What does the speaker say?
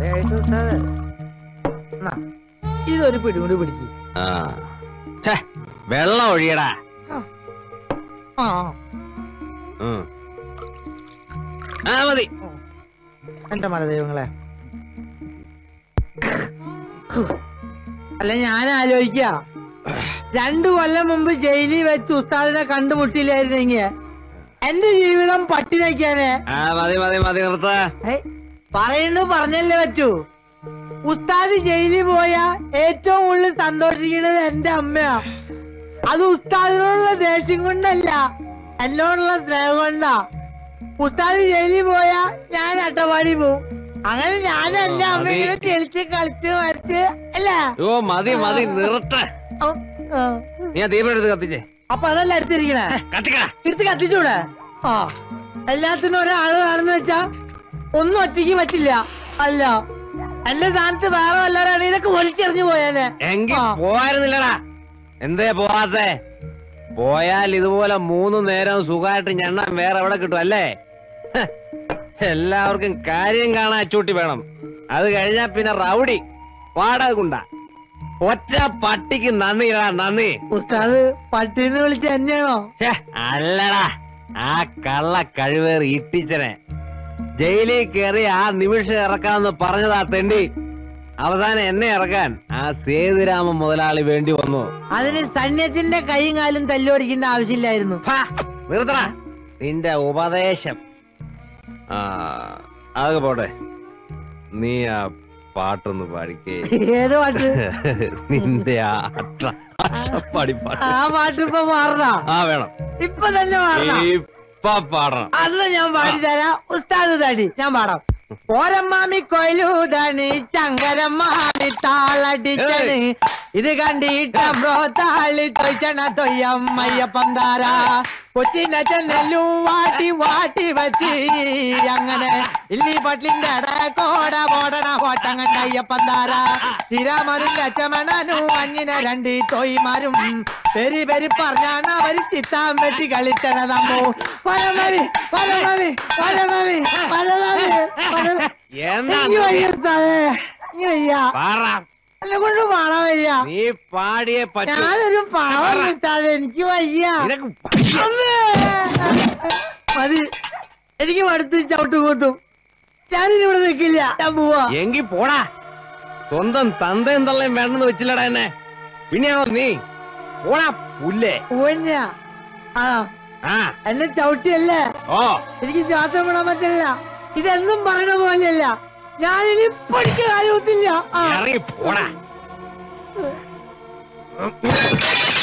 ദയായിട്ട് ഉസ്താദേ. എന്നാ, ഇതൊരു പിടികൂടി പിടിക്കും ആ ഛെ, വെള്ളം ഒഴിയടാ ആ ഉം. ആ മതി എന്റെ മല ദൈവങ്ങളെ അല്ല ഞാൻ ആലോചിക്ക രണ്ടു കൊല്ലം മുമ്പ് ജയിലിൽ വെച്ച് ഉസ്താദിനെ കണ്ടുമുട്ടിയില്ലായിരുന്നെങ്കിൽ എന്റെ ജീവിതം പട്ടിണിക്കാനെ ആ മതി മതി മതി നിർത്ത പറയുന്നു പറഞ്ഞല്ലേ പറ്റൂ ഉസ്താദ് ജയിലിൽ പോയ ഏറ്റവും കൂടുതൽ സന്തോഷിക്കുന്നത് എന്റെ അമ്മയാ അത് ഉസ്താദിനോടുള്ള ദേഷ്യം കൊണ്ടല്ല എന്നോടുള്ള സ്നേഹം കൊണ്ടാ ഉസ്താദ് ജയിലിൽ പോയാ ഞാൻ അട്ടപ്പാടി പോവും അങ്ങനെ ഞാൻ എന്റെ അമ്മ മതി. ഇങ്ങനെ ചെളിച്ച് കളിച്ച് വരച്ച് അല്ലേ ഓ മതി മതി നിർത്ത ആ, ആ. നീ ആ ദീപം എടുത്ത് കത്തിച്ചേ അപ്പൊ അതല്ല എടുത്തിരിക്കണേ കത്തിക്കടാ എടുത്ത് കത്തിച്ചൂടെ ആ എല്ലാത്തിനും ഒരാള് കാണുന്ന വെച്ചാ ഒന്നും ഒറ്റയ്ക്ക് പറ്റില്ല അല്ല എന്റെ സ്ഥാനത്ത് വേറെ വല്ലവരാണ് ഇതൊക്കെ ഒലിച്ചെറിഞ്ഞു പോയാനെ എങ്കിൽ ആ. പോവായിരുന്നില്ലടാ എന്തേ പോവാത്തെ പോയാൽ ഇതുപോലെ മൂന്ന് നേരം സുഖമായിട്ട് ഞണ്ണാൻ വേറെ എവിടെ കിട്ടും അല്ലേ ഹ്. എല്ലാവർക്കും കാര്യം കാണാൻ അച്ചൂട്ടി വേണം അത് കഴിഞ്ഞാ പിന്നെ റൗഡി വാടക കുണ്ട ഒറ്റ പട്ടിക്ക് നന്ദിടാ നന്ദി ഉസ്താദ് പട്ടീന്ന് വിളിച്ച എന്നെയാണോ ഛെ, അല്ലടാ ആ കള്ള കഴിവേറി ഇട്ടിച്ചനെ ജയിലിൽ കയറി ആ നിമിഷം ഇറക്കാമെന്ന് പറഞ്ഞതാ തെണ്ടി അവസാനം എന്നെ ഇറക്കാൻ ആ സേതുരാമ മുതലാളി വേണ്ടി വന്നു അതിന് സൈന്യത്തിന്റെ കൈയും കാലും തല്ലുപടിക്കേണ്ട ആവശ്യമില്ലായിരുന്നു ഹാ, നിർത്തടാ നിന്റെ ഉപദേശം ആ അതൊക്കെ പോട്ടെ നീ ആ പാട്ടൊന്ന് പാടിക്കേ ഏത് പാട്ട് നിന്റെ ആ അട്ട അട്ടപ്പാടി പാട്ട് ആ പാട്ട് ഇപ്പൊ മാറണ ആ വേണം ഇപ്പൊ തന്നെ മാറണ ഇപ്പൊ പാടണം അന്ന് ഞാൻ പാടിത്തരാം ഉസ്താദ് തടി ഞാൻ പാടാം ഓരമ്മാമി കൊയിലൂതണി ചങ്കരമ്മാമി താളടിച്ചണ് ഇത് കണ്ടിട്ടമ്പ്രോ താളി തൊയ്ച്ചണ തൊയ്യമ്മയ്യപ്പം താരാ കൊച്ചിനെ ചെന്നെല്ലും വാട്ടി വാട്ടി വച്ച് അങ്ങനെ ഇല്ലി പട്ടിന്റെ അടക്കോട പോടണ കോട്ടം കണ്ട അയ്യപ്പൻ താരാ തിരാമറിന്റെ അച്ചമണനു അഞ്ഞിനെ രണ്ട് തോയിമാരും പെരി പെരി പറഞ്ഞാണ് അവര് ചിത്താൻ വെട്ടി കളിച്ചണതമ്മോ പരമവി പരമവി പരമവി പരമവി പരമവി എന്താ എനിക്ക് വയ്യ ഉസ്താദേ. എനിക്ക് വയ്യ പാറ എന്നെ കൊണ്ട് പാടാൻ വയ്യ നീ പാടിയേ പറ്റൂ ഞാനൊരു പാവം കിട്ടാതെ എനിക്ക് വയ്യ നിനക്ക് അമ്മേ. മതി എനിക്ക് മടുത്ത് ചവിട്ടു കൂട്ടും ഞാനിനി ഇവിടെ നിൽക്കില്ല ഞാൻ പോവാ എങ്കി പോടാ സ്വന്തം തന്തയും തള്ളയും വേണമെന്ന് വെച്ചില്ലടാ എന്നെ പിന്നെയാണോ നീ പോടാ പുല്ലേ പോവഞ്ഞ ആ ആ എന്നെ ചവിട്ടിയല്ലേ ഓ എനിക്ക് ശ്വാസം വിടാൻ പറ്റില്ല ഇതെന്നും പറയണ പോലെയല്ല ഞാനിനി പഠിച്ച കാര്യത്തില്ല ആ ഇറങ്ങി പോടാ